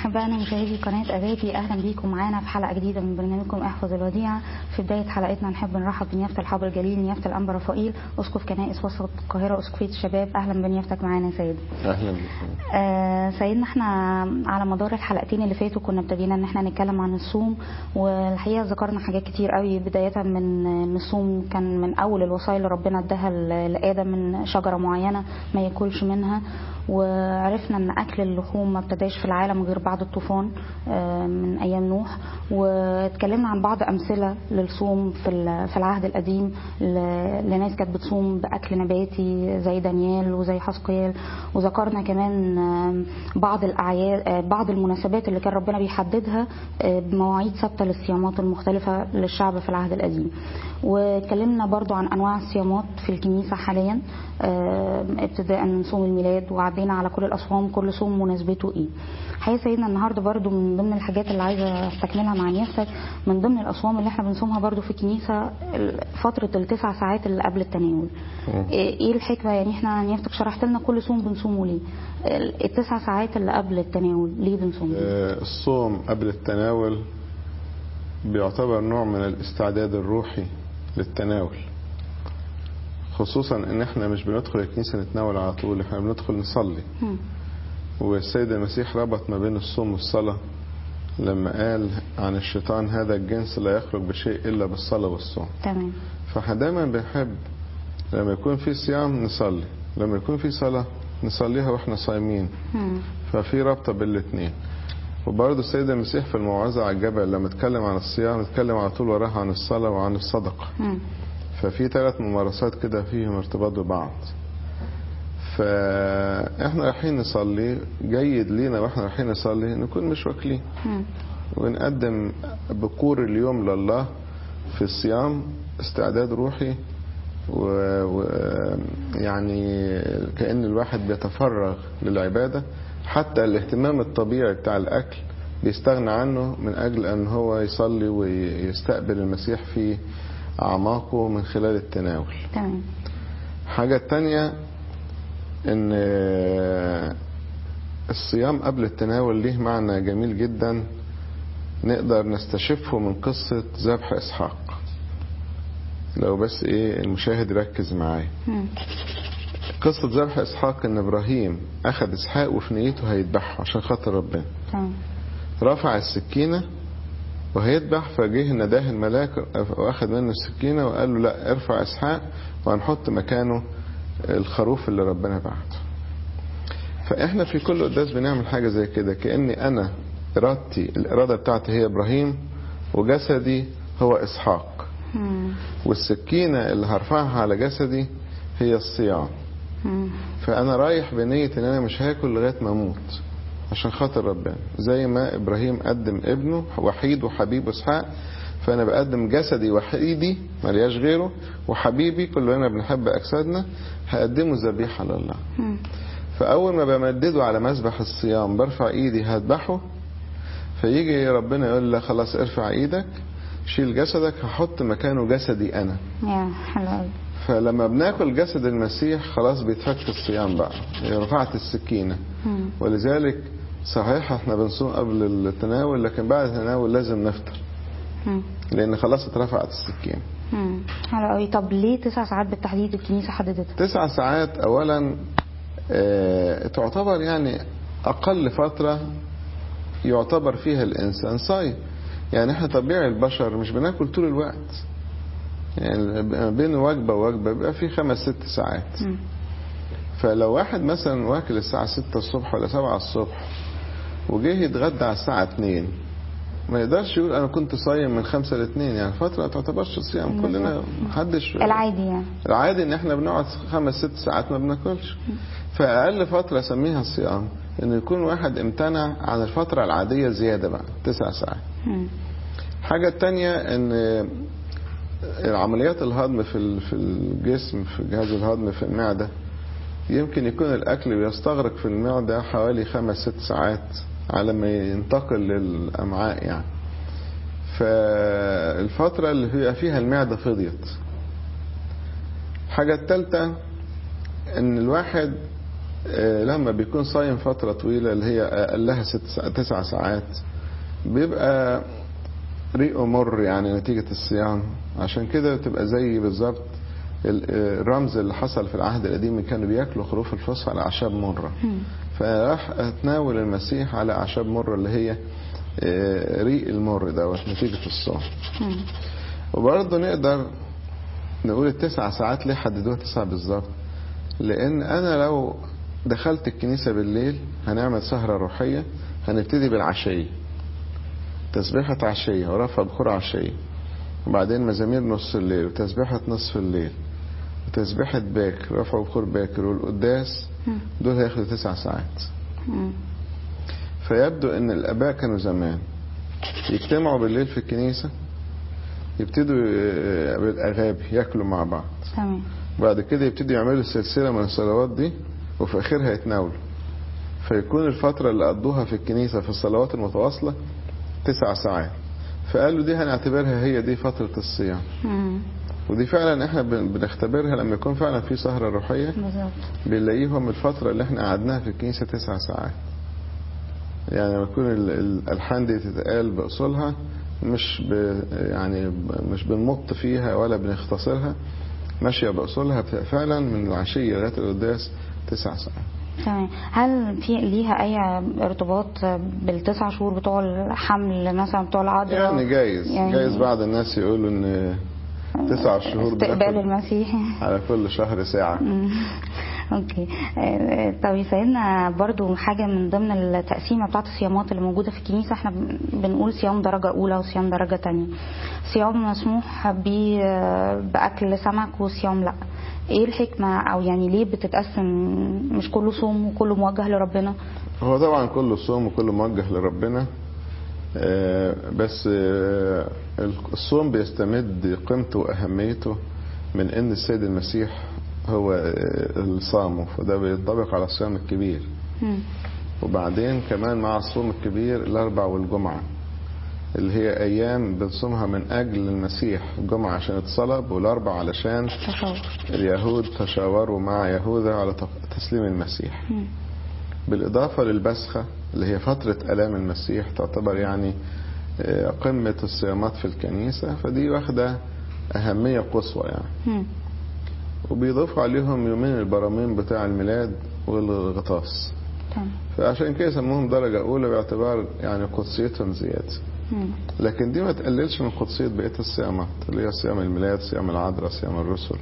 أحبائنا مشاهدي قناة أباتي أهلا بيكم معانا في حلقة جديدة من برنامجكم احفظ الوديعة في بداية حلقتنا نحب نرحب بنيافة الحبر الجليل نيافة الأنبا رفائيل أسقف كنائس وسط القاهرة أسقفية الشباب أهلا بنيافتك معانا يا سيد اهلا بكم آه سيدنا احنا على مدار الحلقتين اللي فاتوا كنا ابتدينا ان احنا نتكلم عن الصوم والحقيقه ذكرنا حاجات كتير قوي بدايه من من الصوم كان من اول الوصايا اللي ربنا اداها ل- لادم من شجره معينه ما ياكلش منها وعرفنا ان اكل اللحوم ما ابتداش في العالم غير بعد الطوفان آه، من ايام نوح واتكلمنا عن بعض امثله للصوم في ال- في العهد القديم ل- لناس كانت بتصوم باكل نباتي زي دانيال وزي حسقيال وذكرنا كمان آه، بعض الاعياد آه، بعض المناسبات اللي كان ربنا بيحددها آه، بمواعيد ثابته للصيامات المختلفه للشعب في العهد القديم واتكلمنا برضو عن انواع الصيامات في الكنيسه حاليا آه، ابتداء من صوم الميلاد وعدينا على كل الاصوام كل صوم مناسبته ايه حقيقه سيدنا النهارده برضو من ضمن الحاجات اللي عايزه استكملها مع نيافتك من ضمن الاصوام اللي احنا بنصومها برضو في الكنيسه ال- فتره التسع ساعات اللي قبل التناول مم. ايه إيه الحكمه يعني احنا نيافتك شرحت لنا كل صوم بنصومه ليه ال- التسع ساعات اللي قبل التناول ليه بنصومه آه، الصوم قبل التناول بيعتبر نوع من الاستعداد الروحي للتناول خصوصا ان احنا مش بندخل الكنيسة نتناول على طول احنا بندخل نصلي مم. والسيد المسيح ربط ما بين الصوم والصلاة لما قال عن الشيطان هذا الجنس لا يخرج بشيء الا بالصلاة والصوم تمام فاحنا دايما بنحب لما يكون في صيام نصلي لما يكون في صلاة نصليها واحنا صايمين مم. ففي رابطة بين الاثنين وبرضه السيد المسيح في الموعظة على الجبل لما اتكلم عن الصيام اتكلم على طول وراها عن الصلاة وعن الصدقة مم. ففي ثلاث ممارسات كده فيهم ارتباط ببعض فاحنا رايحين نصلي جيد لينا واحنا رايحين نصلي نكون مش واكلين مم. ونقدم بكور اليوم لله في الصيام استعداد روحي و- و يعني كأن الواحد بيتفرغ للعبادة حتى الاهتمام الطبيعي بتاع الأكل بيستغنى عنه من أجل أن هو يصلي ويستقبل المسيح في أعماقه من خلال التناول تمام حاجة تانية ان الصيام قبل التناول ليه معنى جميل جدا نقدر نستشفه من قصة ذبح اسحاق لو بس ايه المشاهد يركز معايا مم. قصة ذبح اسحاق ان ابراهيم اخذ اسحاق وفي نيته هيذبحه عشان خاطر ربنا تمام رفع السكينة وهيذبح فجه نداه الملاك واخد منه السكينة وقال له لا ارفع اسحاق وهنحط مكانه الخروف اللي ربنا بعته فاحنا في كل قداس بنعمل حاجة زي كده كأني انا ارادتي الارادة بتاعتي هي ابراهيم وجسدي هو اسحاق مم. والسكينة اللي هرفعها على جسدي هي الصيام مم. فانا رايح بنية ان انا مش هاكل لغاية ما اموت عشان خاطر ربنا زي ما ابراهيم قدم ابنه وحيد وحبيب اسحاق فانا بقدم جسدي وحيدي ملياش غيره وحبيبي كلنا بنحب اجسادنا هقدمه ذبيحه لله مم. فاول ما بمدده على مسبح الصيام برفع ايدي هذبحه فيجي ربنا يقول لي خلاص ارفع ايدك شيل جسدك هحط مكانه جسدي انا يا حلو قوي فلما بناكل جسد المسيح خلاص بيتفك الصيام بقى رفعت السكينه مم. ولذلك صحيح احنا بنصوم قبل التناول لكن بعد التناول لازم نفطر مم. لان خلاص اترفعت السكين مم. حلو قوي طب ليه تسع ساعات بالتحديد الكنيسه حددتها؟ تسع ساعات اولا اه تعتبر يعني اقل فترة يعتبر فيها الانسان صايم يعني احنا طبيعي البشر مش بناكل طول الوقت يعني بين وجبة ووجبة بيبقى في خمس ست ساعات مم. فلو واحد مثلا واكل الساعة ستة الصبح ولا سبعة الصبح وجه يتغدى على الساعة اتنين ما يقدرش يقول انا كنت صايم من خمسة لاتنين يعني فترة ما تعتبرش صيام كلنا محدش العادي يعني العادي ان احنا بنقعد خمس ست ساعات ما بناكلش فاقل فترة اسميها الصيام ان يكون واحد امتنع عن الفترة العادية زيادة بقى تسع ساعات مم. حاجة تانية ان عمليات الهضم في ال- في الجسم في جهاز الهضم في المعدة يمكن يكون الاكل بيستغرق في المعدة حوالي خمس ست ساعات على ما ينتقل للامعاء يعني فالفترة اللي بيبقى فيها المعدة فضيت الحاجة التالتة ان الواحد آه، لما بيكون صايم فترة طويلة اللي هي أقلها ست سا- تسع ساعات بيبقى ريقه مر يعني نتيجة الصيام عشان كده تبقى زي بالظبط ال- آه، الرمز اللي حصل في العهد القديم كانوا بياكلوا خروف الفصح على أعشاب مرة مم. فراح اتناول المسيح على أعشاب مرة اللي هي آه، ريق المر دوت نتيجة الصوم مم. وبرضه نقدر نقول التسع ساعات ليه حددوها تسعة بالظبط لأن أنا لو دخلت الكنيسة بالليل هنعمل سهرة روحية هنبتدي بالعشية تسبيحة عشية ورفع بخور عشية وبعدين مزامير نص الليل وتسبيحة نصف الليل وتسبيحة باكر رفع بخور باكر والقداس مم. دول هياخدوا تسع ساعات مم. فيبدو ان الاباء كانوا زمان يجتمعوا بالليل في الكنيسة يبتدوا آه، بالاغابي ياكلوا مع بعض تمام بعد كده يبتدوا يعملوا سلسلة من الصلوات دي وفي اخرها يتناولوا فيكون الفترة اللي قضوها في الكنيسة في الصلوات المتواصلة تسع ساعات فقالوا دي هنعتبرها هي دي فترة الصيام مم. ودي فعلا احنا بن- بنختبرها لما يكون فعلا في سهرة روحية بالظبط بنلاقيهم الفترة اللي احنا قعدناها في الكنيسة تسع ساعات يعني لما تكون ال- الألحان دي تتقال بأصولها مش ب يعني ب- مش بنمط فيها ولا بنختصرها ماشية بأصولها بتبقى فعلا من العشية لغاية القداس تسع ساعات تمام هل في ليها اي ارتباط بالتسع شهور بتوع الحمل مثلا بتوع العذراء يعني جايز يعني جايز بعض الناس يقولوا ان تسع شهور استقبال بناخد المسيح على كل شهر ساعة مم. اوكي آه، طب يا سيدنا برضو حاجة من ضمن التقسيمة بتاعت الصيامات اللي موجودة في الكنيسة احنا بن- بنقول صيام درجة أولى وصيام درجة تانية صيام مسموح بيه آه، بأكل سمك وصيام لا ايه الحكمة او يعني ليه بتتقسم مش كله صوم وكله موجه لربنا هو طبعا كله صوم وكله موجه لربنا آه، بس آه، الصوم بيستمد قيمته وأهميته من أن السيد المسيح هو آه، اللي صامه فده بينطبق على الصيام الكبير مم. وبعدين كمان مع الصوم الكبير الأربع والجمعة اللي هي أيام بنصومها من أجل المسيح الجمعة عشان اتصلب والأربع علشان تشاور اليهود تشاوروا مع يهوذا على تسليم المسيح مم. بالإضافة للبسخة اللي هي فترة ألام المسيح تعتبر يعني آه، قمة الصيامات في الكنيسة فدي واخدة أهمية قصوى يعني مم. وبيضيفوا عليهم يومين البرامين بتاع الميلاد والغطاس تمام فعشان كده سموهم درجة أولى باعتبار يعني قدسيتهم زيادة مم. لكن دي ما تقللش من قدسية بقية الصيامات اللي هي صيام الميلاد صيام العذراء صيام الرسل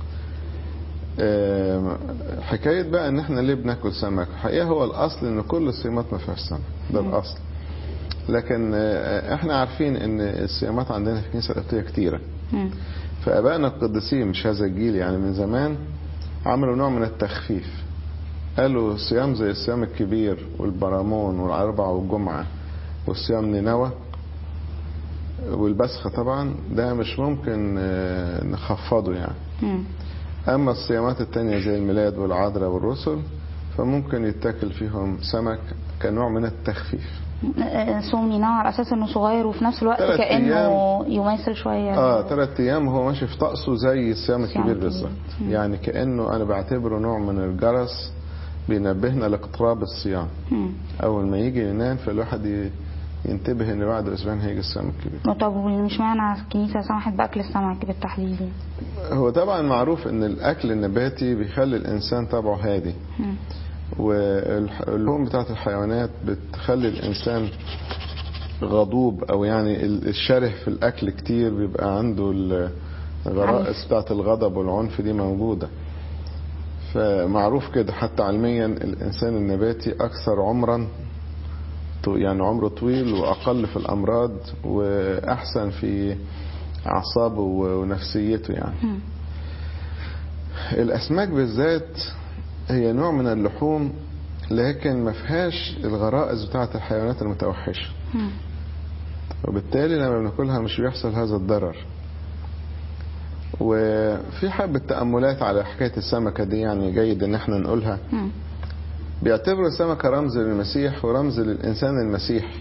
آم، حكاية بقى ان احنا ليه بناكل سمك الحقيقة هو الاصل ان كل الصيامات ما فيهاش سمك ده مم. الاصل لكن آه، احنا عارفين ان الصيامات عندنا في الكنيسة القبطية كتيرة مم. فابائنا القديسين مش هذا الجيل يعني من زمان عملوا نوع من التخفيف قالوا صيام زي الصيام الكبير والبرامون والأربع والجمعة والصيام نينوى والبسخة طبعا ده مش ممكن آه، نخفضه يعني مم. أما الصيامات التانية زي الميلاد والعذراء والرسل فممكن يتاكل فيهم سمك كنوع من التخفيف آه، صوم نينوى على اساس انه صغير وفي نفس الوقت تلات كانه يماثل شويه اه ثلاث ايام هو ماشي في طقسه زي الصيام الصيام الكبير الكبير. بالظبط مم. يعني كانه انا بعتبره نوع من الجرس بينبهنا لاقتراب الصيام مم. اول ما يجي ينام فالواحد ي- ينتبه ان بعد اسبوعين هيجي الصيام الكبير طب مش معنى الكنيسه سمحت باكل السمك بالتحديد يعني؟ هو طبعا معروف ان الاكل النباتي بيخلي الانسان طبعه هادي مم. واللحوم بتاعت الحيوانات بتخلي الانسان غضوب او يعني ال- الشره في الاكل كتير بيبقى عنده الغرائز عنف. بتاعت الغضب والعنف دي موجوده فمعروف كده حتى علميا الانسان النباتي اكثر عمرا تو- يعني عمره طويل واقل في الامراض واحسن في اعصابه ونفسيته يعني مم. الاسماك بالذات هي نوع من اللحوم لكن ما فيهاش الغرائز بتاعه الحيوانات المتوحشه مم. وبالتالي لما بناكلها مش بيحصل هذا الضرر وفي حبة تأملات على حكاية السمكة دي يعني جيد ان احنا نقولها مم. بيعتبروا السمكة رمز للمسيح ورمز للإنسان المسيحي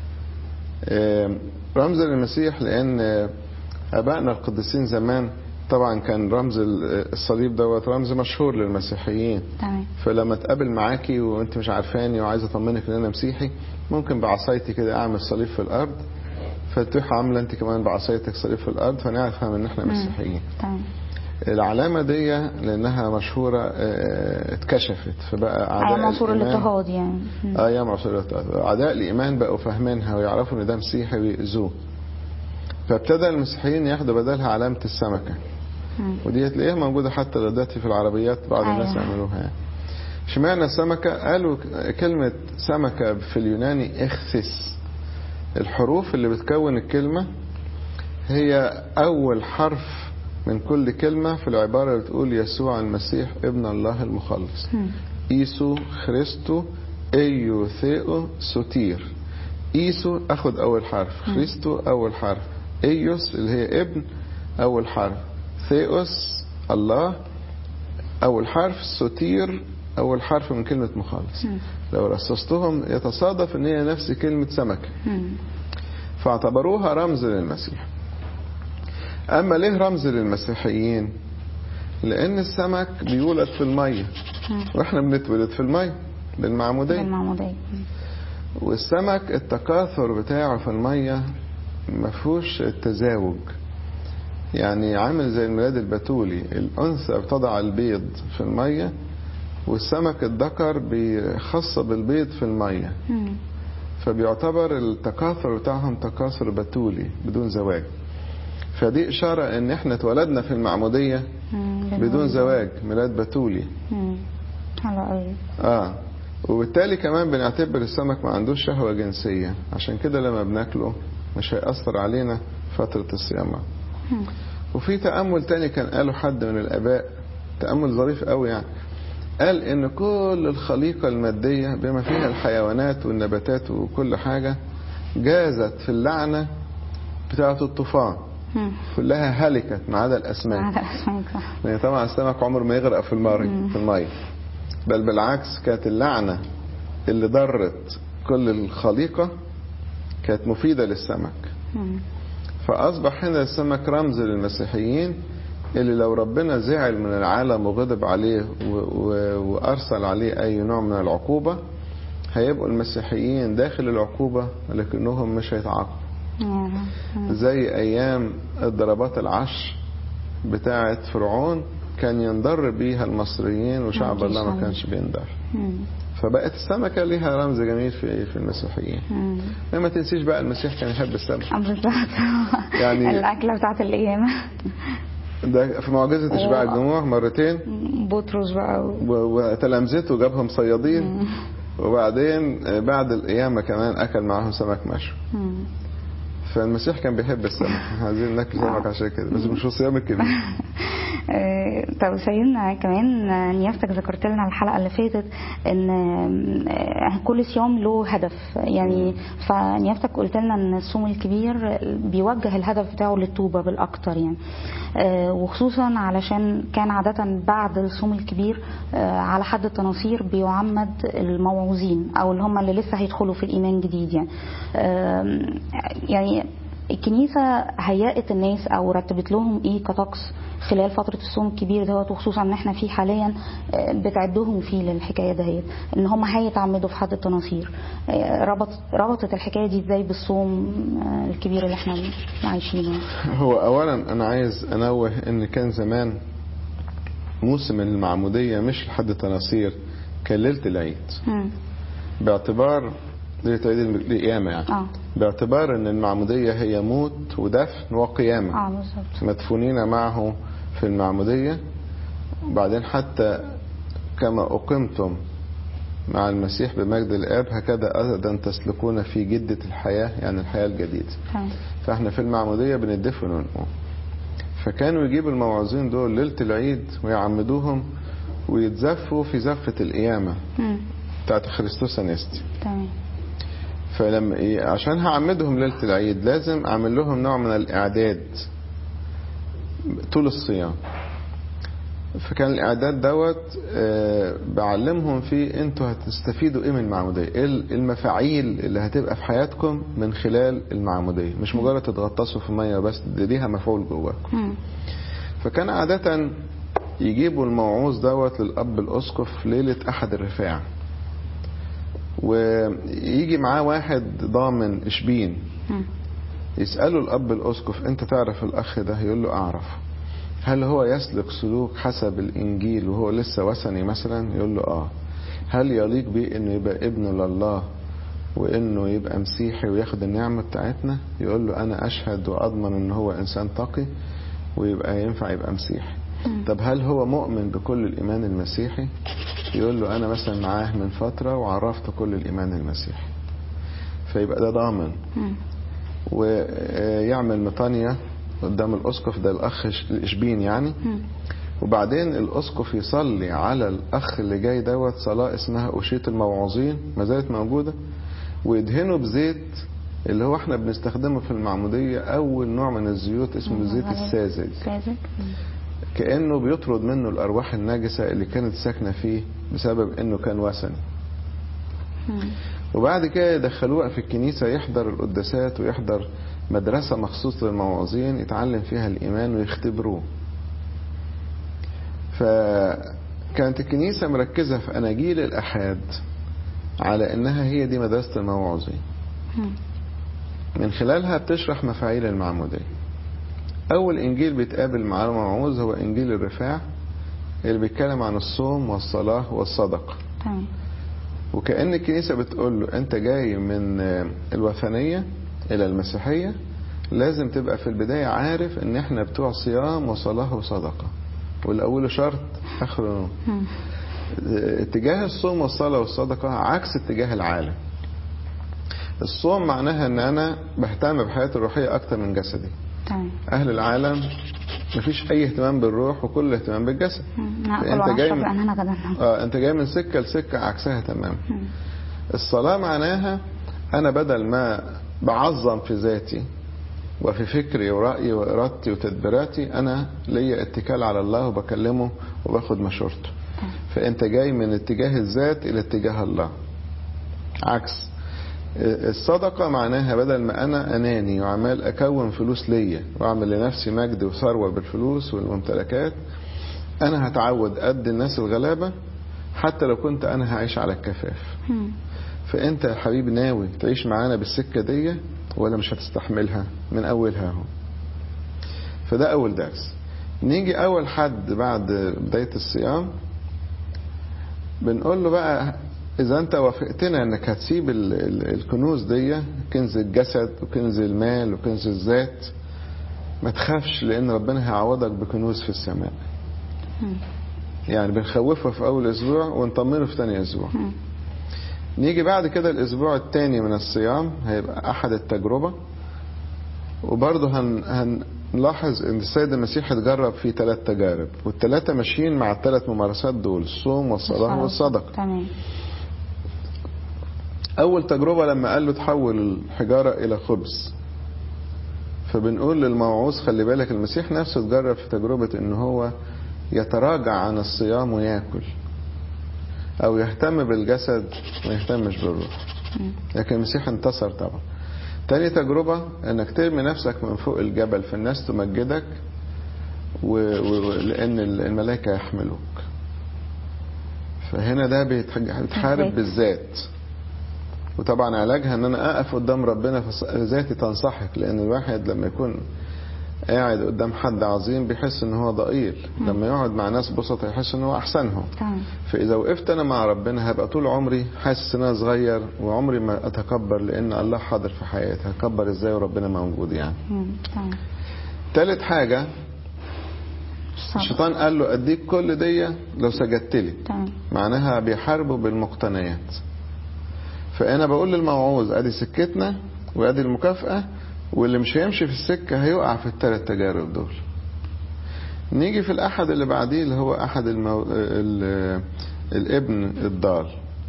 آم، رمز للمسيح لأن آبائنا القديسين زمان طبعا كان رمز ال- الصليب دوت رمز مشهور للمسيحيين تمام فلما اتقابل معاكي وانت مش عارفاني وعايز اطمنك ان انا مسيحي ممكن بعصايتي كده اعمل صليب في الارض فتروح عامله انت كمان بعصايتك صليب في الارض فنعرف ان احنا مسيحيين تمام العلامه دي لانها مشهوره اه، اتكشفت فبقى اعداء ايام عصور الإيمان- الاضطهاد يعني مم. اه ايام عصور الاضطهاد اعداء الايمان بقوا فاهمينها ويعرفوا ان ده مسيحي ويأذوه فابتدى المسيحيين ياخدوا بدلها علامه السمكه مم. ودي هتلاقيها موجودة حتى دلوقتي في العربيات بعض أيوة. الناس يعملوها يعني اشمعنى السمكة قالوا كلمة سمكة في اليوناني اخثس الحروف اللي بتكون الكلمة هي أول حرف من كل كلمة في العبارة اللي بتقول يسوع المسيح ابن الله المخلص مم. إيسو خريستو ايو ثيو سوتير إيسو أخد أول حرف خريستو أول حرف ايوس اللي هي ابن أول حرف ثيوس الله أول حرف سوتير أول حرف من كلمة مخلص مم. لو رصصتهم يتصادف إن هي نفس كلمة سمكة مم. فاعتبروها رمز للمسيح أما ليه رمز للمسيحيين لأن السمك بيولد في المية مم. وإحنا بنتولد في المية بالمعمودية بالمعمودية مم. والسمك التكاثر بتاعه في المية مفهوش التزاوج يعني عامل زي الميلاد البتولي الأنثى بتضع البيض في المية والسمك الذكر بيخصب البيض في المية مم. فبيعتبر التكاثر بتاعهم تكاثر بتولي بدون زواج فدي إشارة إن إحنا اتولدنا في المعمودية مم. بدون زواج ميلاد بتولي مم. حلو قوي اه وبالتالي كمان بنعتبر السمك ما عندوش شهوة جنسية عشان كده لما بناكله مش هيأثر علينا فترة الصيام مم. وفي تأمل تاني كان قاله حد من الآباء تأمل ظريف قوي يعني قال إن كل الخليقة المادية بما فيها الحيوانات والنباتات وكل حاجة جازت في اللعنة بتاعة الطوفان مم. كلها هلكت ما عدا الأسماك هذا الأسماك صح لأن طبعا السمك عمره ما يغرق في الماري في المية بل بالعكس كانت اللعنة اللي ضرت كل الخليقة كانت مفيدة للسمك مم. فأصبح هنا السمك رمز للمسيحيين اللي لو ربنا زعل من العالم وغضب عليه و- و- وأرسل عليه أي نوع من العقوبة هيبقوا المسيحيين داخل العقوبة لكنهم مش هيتعاقبوا مم. زي أيام الضربات العشر بتاعة فرعون كان ينضر بيها المصريين وشعب مفيش الله ما حل. كانش بينضر مم. فبقت السمكة ليها رمز جميل في في المسيحيين مم. ما تنسيش بقى المسيح كان يحب السمك آه، بالظبط يعني- الأكلة بتاعت القيامة ده في معجزة إشباع و- الجموع مرتين بطرس بقى و... و- وتلامذته جابهم صيادين وبعدين بعد القيامة كمان أكل معاهم سمك مشوي مم. فالمسيح كان بيحب السمك عايزين ناكل سمك عشان كده بس مش في الصيام الكبير آه، طب سيدنا كمان آه، نيافتك ذكرت لنا الحلقه اللي فاتت ان آه، كل صيام له هدف يعني فنيافتك قلت لنا ان الصوم الكبير بيوجه الهدف بتاعه للتوبه بالاكتر يعني آه، وخصوصا علشان كان عاده بعد الصوم الكبير آه، على حد التناصير بيعمد الموعوظين او اللي هم اللي لسه هيدخلوا في الايمان جديد يعني آم، يعني الكنيسة هيأت الناس أو رتبت لهم إيه كطقس خلال فترة الصوم الكبير دوت وخصوصا إن إحنا فيه حاليا آه، بتعدهم فيه للحكاية دهيت إن هم هيتعمدوا في حد التناصير آه، ربط ربطت الحكاية دي إزاي بالصوم آه، الكبير اللي إحنا عايشينه هو أولا أنا عايز أنوه إن كان زمان موسم المعمودية مش لحد التناصير كان ليلة العيد مم. باعتبار ليلة عيد القيامة يعني اه باعتبار ان المعمودية هي موت ودفن وقيامة اه بالظبط مدفونين معه في المعمودية وبعدين حتى كما أقمتم مع المسيح بمجد الآب هكذا أيضا تسلكون في جدة الحياة يعني الحياة الجديدة تمام فاحنا في المعمودية بندفن ونقوم فكانوا يجيبوا الموعظين دول ليلة العيد ويعمدوهم ويتزفوا في زفة القيامة مم. بتاعت خريستوس أنستي تمام فلما إيه عشان هعمدهم ليلة العيد لازم أعمل لهم نوع من الإعداد طول الصيام فكان الإعداد دوت آه، بعلمهم فيه أنتوا هتستفيدوا إيه من المعمودية إيه المفاعيل اللي هتبقى في حياتكم من خلال المعمودية مش مجرد تتغطسوا في المية بس دي ليها مفعول جواكم مم. فكان عادة يجيبوا الموعوظ دوت للأب الأسقف ليلة أحد الرفاع ويجي معاه واحد ضامن إشبين مم. يسأله الأب الأسقف أنت تعرف الأخ ده يقول له أعرف هل هو يسلك سلوك حسب الإنجيل وهو لسه وثني مثلا يقول له آه هل يليق بيه إنه يبقى ابن لله وإنه يبقى مسيحي وياخد النعمة بتاعتنا يقول له أنا أشهد وأضمن إن هو إنسان تقي ويبقى ينفع يبقى مسيحي مم. طب هل هو مؤمن بكل الإيمان المسيحي يقول له أنا مثلا معاه من فترة وعرفت كل الإيمان المسيحي فيبقى ده ضامن مم. ويعمل مطانية قدام الأسقف ده الأخ الإشبين يعني مم. وبعدين الأسقف يصلي على الأخ اللي جاي دوت صلاة اسمها أشية الموعظين ما زالت موجودة ويدهنه بزيت اللي هو احنا بنستخدمه في المعمودية أول نوع من الزيوت اسمه الزيت الساذج ساذج مم. كأنه بيطرد منه الأرواح النجسة اللي كانت ساكنة فيه بسبب إنه كان وثني مم. وبعد كده يدخلوه في الكنيسة يحضر القداسات ويحضر مدرسة مخصوص للمواعظين يتعلم فيها الإيمان ويختبروه فكانت الكنيسة مركزة في أناجيل الأحاد على إنها هي دي مدرسة المواعظين مم. من خلالها بتشرح مفاعيل المعمودية أول إنجيل بيتقابل مع الموعوظ هو إنجيل الرفاع اللي بيتكلم عن الصوم والصلاة والصدقة تمام وكأن الكنيسة بتقول له أنت جاي من الوثنية إلى المسيحية لازم تبقى في البداية عارف إن إحنا بتوع صيام وصلاة وصدقة والأول شرط آخر نور مم. اتجاه الصوم والصلاة والصدقة عكس اتجاه العالم الصوم معناها ان انا بهتم بحياتي الروحية اكتر من جسدي تمام اهل العالم مفيش اي اهتمام بالروح وكل الاهتمام بالجسد مم. ناكل فأنت جاي ونشرب من- لأننا غدا اه انت جاي من سكة لسكة عكسها تمام مم. الصلاة معناها انا بدل ما بعظم في ذاتي وفي فكري ورأيي وإرادتي وتدبيراتي أنا ليا اتكال على الله وبكلمه وباخد مشورته تمام. فأنت جاي من اتجاه الذات إلى اتجاه الله عكس الصدقة معناها بدل ما أنا أناني وعمال أكون فلوس ليا وأعمل لنفسي مجد وثروة بالفلوس والممتلكات أنا هتعود قد الناس الغلابة حتى لو كنت أنا هعيش على الكفاف مم. فأنت يا حبيبي ناوي تعيش معانا بالسكة دي ولا مش هتستحملها من أولها اهو فده أول درس نيجي أول حد بعد بداية الصيام بنقول له بقى إذا أنت وافقتنا إنك هتسيب ال- ال- الكنوز دي كنز الجسد وكنز المال وكنز الذات ما تخافش لأن ربنا هيعوضك بكنوز في السماء مم. يعني بنخوفه في أول أسبوع ونطمنه في تاني أسبوع مم. نيجي بعد كده الأسبوع الثاني من الصيام هيبقى أحد التجربة وبرضه هن هنلاحظ إن السيد المسيح اتجرب في ثلاث تجارب والثلاثة ماشيين مع الثلاث ممارسات دول الصوم والصلاة والصدقة تمام أول تجربة لما قال له تحول الحجارة إلى خبز فبنقول للموعوظ خلي بالك المسيح نفسه اتجرب في تجربة إن هو يتراجع عن الصيام وياكل أو يهتم بالجسد وما يهتمش بالروح مم. لكن المسيح انتصر طبعا تاني تجربة انك ترمي نفسك من فوق الجبل فالناس تمجدك و... و... لان الملائكة يحملوك فهنا ده بيتح- بيتحارب بالذات. بالذات وطبعا علاجها ان انا اقف قدام ربنا فذاتي تنسحق لان الواحد لما يكون قاعد قدام حد عظيم بيحس ان هو ضئيل لما يقعد مع ناس بسطة يحس ان هو احسنهم تمام فإذا وقفت أنا مع ربنا هبقى طول عمري حاسس إن أنا صغير وعمري ما أتكبر لأن الله حاضر في حياتي هكبر إزاي وربنا موجود يعني. مم. تمام تالت حاجة الصبر. الشيطان قال له أديك كل دي لو سجدت لي تمام معناها بيحاربوا بالمقتنيات. فأنا بقول للموعوظ أدي سكتنا وأدي المكافأة واللي مش هيمشي في السكة هيقع في التلات تجارب دول. نيجي في الأحد اللي بعديه اللي هو أحد المو... ال... الابن الضال.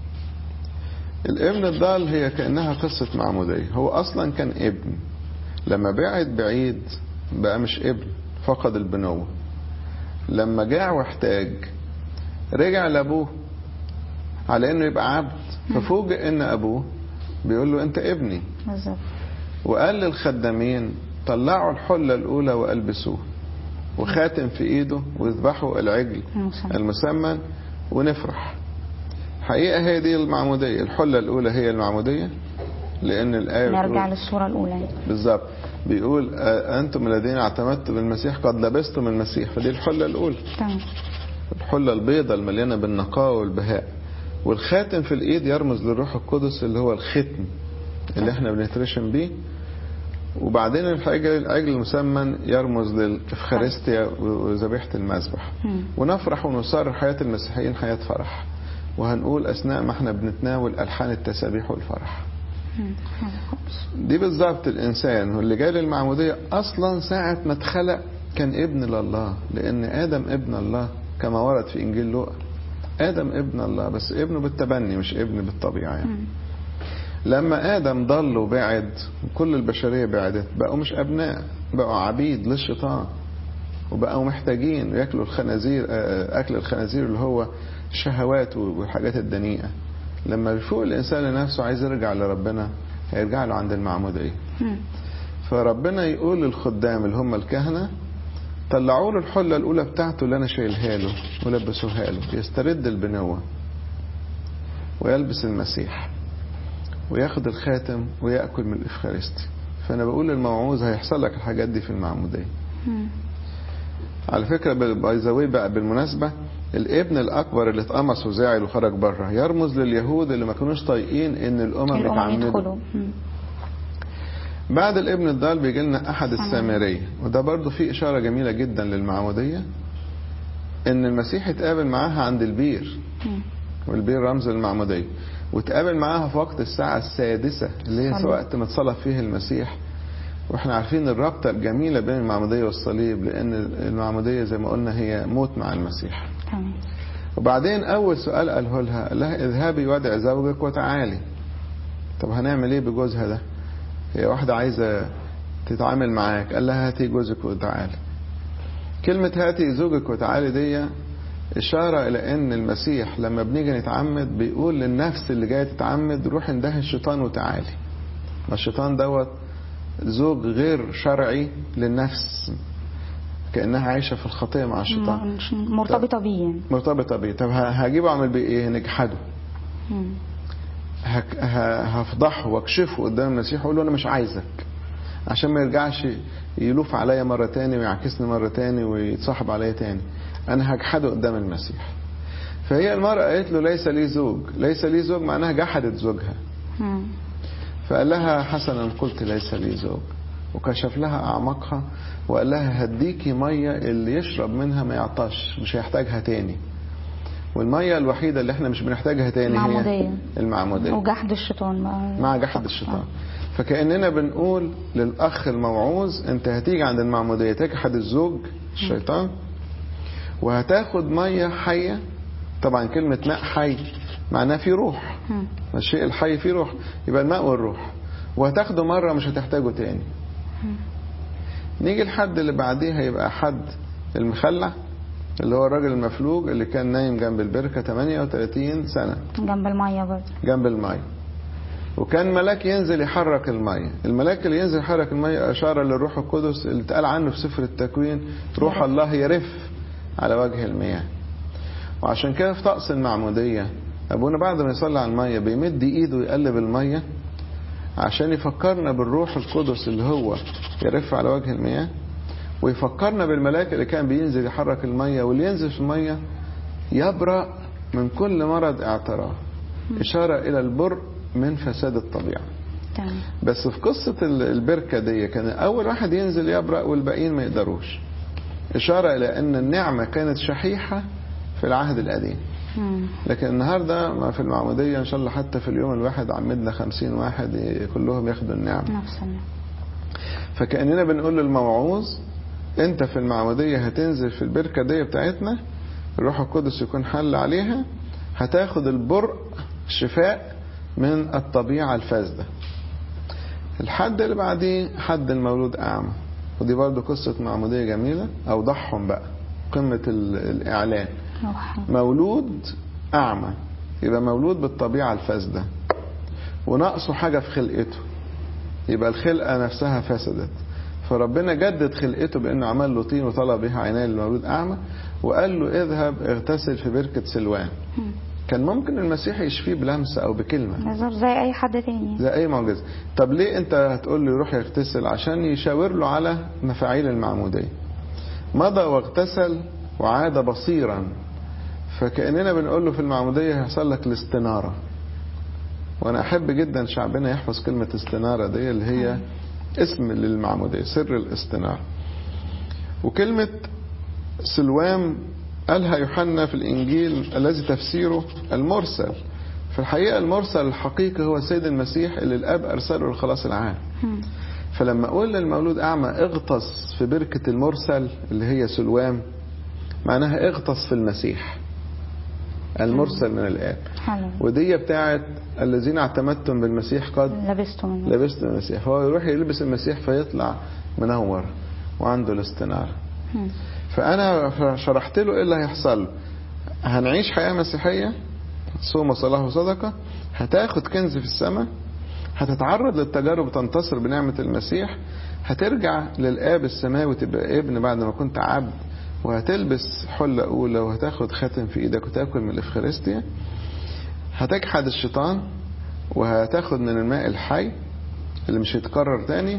الابن الضال هي كأنها قصة معمودية هو أصلا كان ابن لما بعد بعيد بقى مش ابن فقد البنوة لما جاع واحتاج رجع لأبوه على إنه يبقى عبد ففوجئ إن أبوه بيقول له أنت ابني بالظبط وقال للخدامين طلعوا الحلة الأولى وألبسوه وخاتم في ايده ويذبحوا العجل المسمى. المسمن ونفرح حقيقة هي دي المعمودية الحلة الأولى هي المعمودية لأن الآية نرجع بتقول للصورة الأولى بالظبط بيقول آه، أنتم الذين اعتمدتم بالمسيح قد لبستم المسيح فدي الحلة الأولى تمام الحلة البيضة المليانة بالنقاوة والبهاء والخاتم في الإيد يرمز للروح القدس اللي هو الختم اللي احنا بنترشم بيه وبعدين العجل العجل المسمن يرمز للإفخارستيا وذبيحة المذبح مم. ونفرح ونصار حياة المسيحيين حياة فرح وهنقول أثناء ما احنا بنتناول ألحان التسابيح والفرح مم. هذا خبز. دي بالظبط الإنسان واللي جاي للمعمودية أصلا ساعة ما اتخلق كان ابن لله لأن آدم ابن الله كما ورد في إنجيل لوقا آدم ابن الله بس ابنه بالتبني مش ابن بالطبيعة يعني. مم. لما آدم ضل وبعد وكل البشرية بعدت بقوا مش أبناء بقوا عبيد للشيطان وبقوا محتاجين ياكلوا الخنازير آه، أكل الخنازير اللي هو الشهوات والحاجات الدنيئة لما يفوق الإنسان لنفسه عايز يرجع لربنا هيرجع له عند المعمودية مم. فربنا يقول للخدام اللي هم الكهنة طلعوا له الحلة الأولى بتاعته اللي أنا شايلها له ولبسوها له يسترد البنوة ويلبس المسيح وياخد الخاتم ويأكل من الإفخارستي فأنا بقول للموعوظ هيحصل لك الحاجات دي في المعمودية مم. على فكرة باي ذا واي بقى بالمناسبة الابن الأكبر اللي اتقمص وزعل وخرج بره يرمز لليهود اللي ما كانوش طايقين إن الأمم الأمم يتعمدوا يدخلوا مم. بعد الابن الضال بيجي لنا احد تمام. السامريه وده برضو فيه اشاره جميله جدا للمعموديه ان المسيح اتقابل معاها عند البير مم. والبير رمز المعموديه واتقابل معاها في وقت الساعه السادسه اللي هي صليب. وقت ما اتصلب فيه المسيح واحنا عارفين الرابطه الجميله بين المعموديه والصليب لان المعموديه زي ما قلنا هي موت مع المسيح تمام وبعدين اول سؤال قاله لها قال لها اذهبي وادعي زوجك وتعالي طب هنعمل ايه بجوزها ده هي واحدة عايزة تتعامل معاك قال لها هاتي جوزك وتعالي كلمة هاتي زوجك وتعالي دي إشارة إلى أن المسيح لما بنيجي نتعمد بيقول للنفس اللي جاية تتعمد روح اندهي الشيطان وتعالي ما الشيطان دوت زوج غير شرعي للنفس كأنها عايشة في الخطية مع الشيطان مش مرتبطة بيه يعني. مرتبطة بيه طب ه- هجيبه أعمل بيه إيه نجحده مم. هك- ه- هفضحه واكشفه قدام المسيح واقول له انا مش عايزك عشان ما يرجعش يلوف عليا مرة تاني ويعكسني مرة تاني ويتصاحب عليا تاني انا هجحده قدام المسيح فهي المرأة قالت له ليس لي زوج ليس لي زوج معناها جحدت زوجها مم. فقال لها حسنا قلت ليس لي زوج وكشف لها أعماقها وقال لها هديكي مية اللي يشرب منها ما يعطش مش هيحتاجها تاني والمية الوحيدة اللي احنا مش بنحتاجها تاني هي معمودية. المعمودية وجحد الشيطان بقى. مع جحد الشيطان فكأننا بنقول للأخ الموعوظ أنت هتيجي عند المعمودية تجحد الزوج الشيطان وهتاخد مية حية طبعا كلمة ماء حي معناه في روح مم. الشيء الحي فيه روح يبقى الماء والروح وهتاخده مرة مش هتحتاجه تاني نيجي الحد اللي بعديه هيبقى حد المخلع اللي هو الراجل المفلوج اللي كان نايم جنب البركة 38 سنة جنب المية برضه جنب المية وكان ملاك ينزل يحرك المية الملاك اللي ينزل يحرك المية أشار للروح القدس اللي اتقال عنه في سفر التكوين روح الله يرف على وجه المياه وعشان كده في طقس المعمودية أبونا بعد ما يصلي على المية بيمد إيده يقلب المية عشان يفكرنا بالروح القدس اللي هو يرف على وجه المياه ويفكرنا بالملاك اللي كان بينزل يحرك المية واللي ينزل في المية يبرأ من كل مرض اعتراف إشارة إلى البرء من فساد الطبيعة تمام بس في قصة ال- البركة دي كان أول واحد ينزل يبرأ والباقيين ما يقدروش إشارة إلى أن النعمة كانت شحيحة في العهد القديم مم. لكن النهاردة ما في المعمودية إن شاء الله حتى في اليوم الواحد عمدنا خمسين واحد ي- كلهم ياخدوا النعمة نفس النعم. فكأننا بنقول للموعوظ انت في المعمودية هتنزل في البركة دي بتاعتنا الروح القدس يكون حل عليها هتاخد البرء شفاء من الطبيعة الفاسدة الحد اللي بعديه حد المولود أعمى ودي برضو قصة معمودية جميلة أوضحهم بقى قمة ال- الإعلان روح مولود أعمى يبقى مولود بالطبيعة الفاسدة وناقصه حاجة في خلقته يبقى الخلقة نفسها فسدت فربنا جدد خلقته بانه عمل له طين وطلب بها عينيه للمولود اعمى وقال له اذهب اغتسل في بركه سلوان مم. كان ممكن المسيح يشفيه بلمسه او بكلمه بالظبط زي اي حد تاني زي اي معجزه طب ليه انت هتقول له يروح يغتسل عشان يشاور له على مفاعيل المعموديه مضى واغتسل وعاد بصيرا فكاننا بنقول له في المعموديه هيحصل لك الاستناره وانا احب جدا شعبنا يحفظ كلمه استناره دي اللي هي اسم للمعموديه سر الاستناره وكلمه سلوام قالها يوحنا في الانجيل الذي تفسيره المرسل في الحقيقه المرسل الحقيقي هو السيد المسيح اللي الاب ارسله لخلاص العالم مم. فلما اقول للمولود اعمى اغطس في بركه المرسل اللي هي سلوام معناها اغطس في المسيح المرسل من الاب حلو ودي بتاعت الذين اعتمدتم بالمسيح قد لبسته من لبستم المسيح فهو يروح يلبس المسيح فيطلع منور وعنده الاستناره مم. فانا شرحت له ايه اللي هيحصل له هنعيش حياه مسيحيه صوم وصلاه وصدقه هتاخد كنز في السماء هتتعرض للتجارب وتنتصر بنعمه المسيح هترجع للاب السماوي تبقى ابن بعد ما كنت عبد وهتلبس حله اولى وهتاخد خاتم في ايدك وتاكل من الافخارستيا هتجحد الشيطان وهتاخد من الماء الحي اللي مش هيتكرر تاني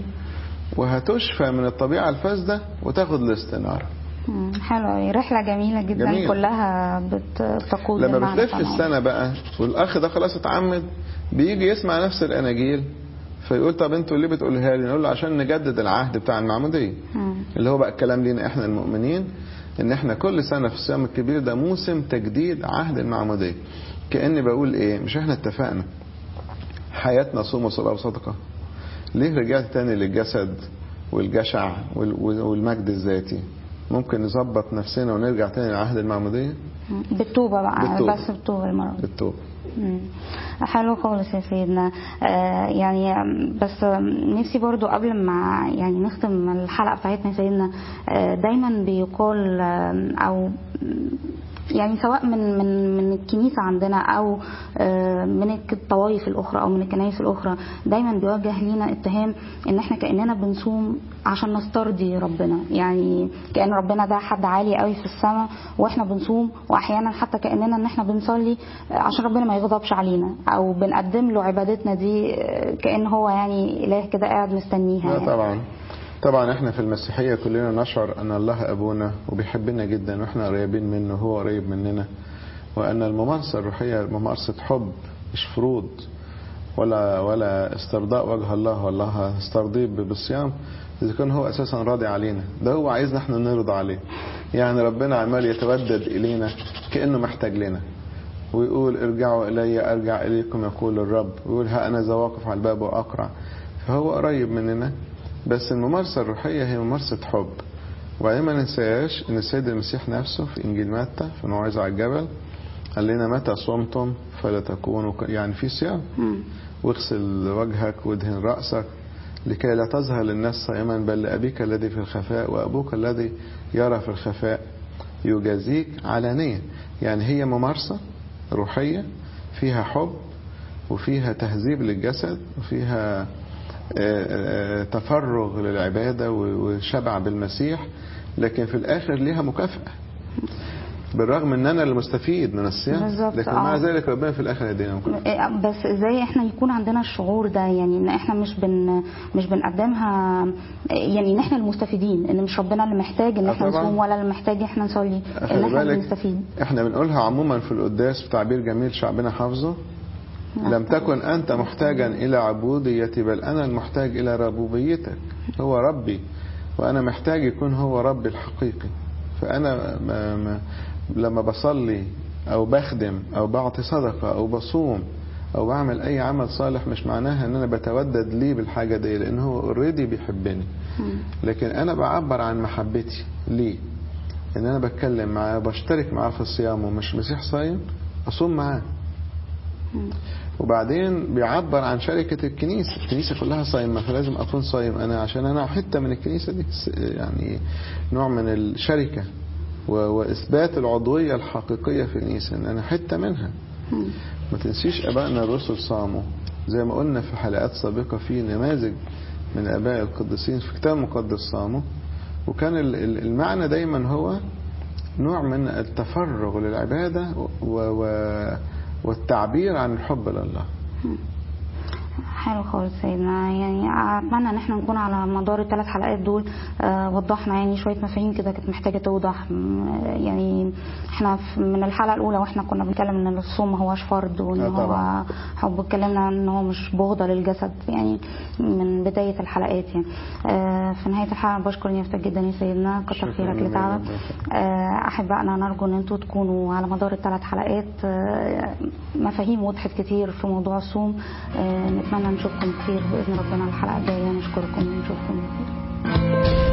وهتشفى من الطبيعه الفاسده وتاخد الاستناره مم. حلو أوي. رحلة جميلة جدا جميل. كلها بت- بتقود لما للمعنى بتلف طبعاً. السنة بقى والأخ ده خلاص اتعمد بيجي يسمع نفس الأناجيل فيقول طب انتوا ليه بتقولها لي؟ نقول له عشان نجدد العهد بتاع المعمودية مم. اللي هو بقى الكلام لينا احنا المؤمنين ان احنا كل سنة في الصيام الكبير ده موسم تجديد عهد المعمودية كأني بقول ايه مش احنا اتفقنا حياتنا صوم وصلاة وصدقة ليه رجعت تاني للجسد والجشع وال- والمجد الذاتي ممكن نظبط نفسنا ونرجع تاني لعهد المعمودية مم. بالتوبة بقى بالتوبة. بس بالتوبة المرة دي. بالتوبة مم. حلو خالص يا سيدنا آه يعني آم، بس آم، نفسي برضو قبل ما يعني نختم الحلقة بتاعتنا يا سيدنا آه دايما بيقال آم، او يعني سواء من من من الكنيسه عندنا او آه، من الطوائف الاخرى او من الكنائس الاخرى دايما بيوجه لينا اتهام ان احنا كاننا بنصوم عشان نسترضي ربنا يعني كان ربنا ده حد عالي قوي في السماء واحنا بنصوم واحيانا حتى كاننا ان احنا بنصلي عشان ربنا ما يغضبش علينا او بنقدم له عبادتنا دي آه، كان هو يعني اله كده قاعد مستنيها لا يعني. طبعا طبعا احنا في المسيحية كلنا نشعر ان الله ابونا وبيحبنا جدا واحنا قريبين منه وهو قريب مننا وان الممارسة الروحية ممارسة حب مش فروض ولا ولا استرضاء وجه الله والله استرضيه بالصيام اذا كان هو اساسا راضي علينا ده هو عايزنا احنا نرضى عليه يعني ربنا عمال يتودد الينا كانه محتاج لنا ويقول ارجعوا الي ارجع اليكم يقول الرب ويقول ها انا ذا واقف على الباب واقرع فهو قريب مننا بس الممارسه الروحيه هي ممارسه حب وبعدين ما ننساش ان السيد المسيح نفسه في انجيل متى في موعظه على الجبل قال لنا متى صمتم فلا تكونوا ك- يعني في صيام مم. واغسل وجهك وادهن رأسك لكي لا تظهر للناس صائما بل لأبيك الذي في الخفاء وأبوك الذي يرى في الخفاء يجازيك علانية يعني هي ممارسة روحية فيها حب وفيها تهذيب للجسد وفيها آه، آه، تفرغ للعبادة و- وشبع بالمسيح لكن في الآخر ليها مكافأة بالرغم ان انا المستفيد من الصيام بالظبط، لكن مع آه. ذلك ربنا في الاخر هيدينا مكافأة إيه، بس ازاي احنا يكون عندنا الشعور ده يعني ان احنا مش بن مش بنقدمها يعني ان احنا المستفيدين ان مش ربنا اللي محتاج ان آه احنا طبعاً. نصوم ولا اللي محتاج احنا نصلي ان خلي احنا بالك بنستفيد احنا بنقولها عموما في القداس بتعبير جميل شعبنا حافظه لم تكن انت محتاجا الى عبوديتي بل انا المحتاج الى ربوبيتك هو ربي وانا محتاج يكون هو ربي الحقيقي فانا ما ما لما بصلي او بخدم او بعطي صدقه او بصوم او بعمل اي عمل صالح مش معناها ان انا بتودد ليه بالحاجه دي لان هو اوريدي بيحبني مم. لكن انا بعبر عن محبتي ليه ان انا بتكلم معاه بشترك معاه في الصيام ومش مسيح صايم اصوم معاه مم. وبعدين بيعبر عن شركة الكنيسة الكنيسة كلها صايمة فلازم أكون صايم أنا عشان أنا حتة من الكنيسة دي س- يعني نوع من الشركة و- وإثبات العضوية الحقيقية في الكنيسة إن أنا حتة منها مم. ما تنسيش ابائنا الرسل صاموا زي ما قلنا في حلقات سابقه في نماذج من اباء القديسين في كتاب مقدس صاموا وكان ال- ال- المعنى دايما هو نوع من التفرغ للعباده و و والتعبير عن الحب لله حلو خالص سيدنا يعني اتمنى ان احنا نكون على مدار الثلاث حلقات دول آه، وضحنا يعني شويه مفاهيم كده كانت محتاجه توضح م- يعني احنا في- من الحلقه الاولى واحنا كنا بنتكلم ان الصوم ما هوش فرض وان آه، هو طبعا. حب اتكلمنا ان هو مش بغضه للجسد يعني من بدايه الحلقات يعني آه، في نهايه الحلقه بشكر نيافتك جدا يا سيدنا كتر شكراً خيرك جزيلاً. لتعبك آه، احبائنا نرجو ان انتم تكونوا على مدار الثلاث حلقات آه، مفاهيم وضحت كتير في موضوع الصوم آه، نتمنى نشوفكم كتير باذن ربنا الحلقه الجايه نشكركم ونشوفكم كتير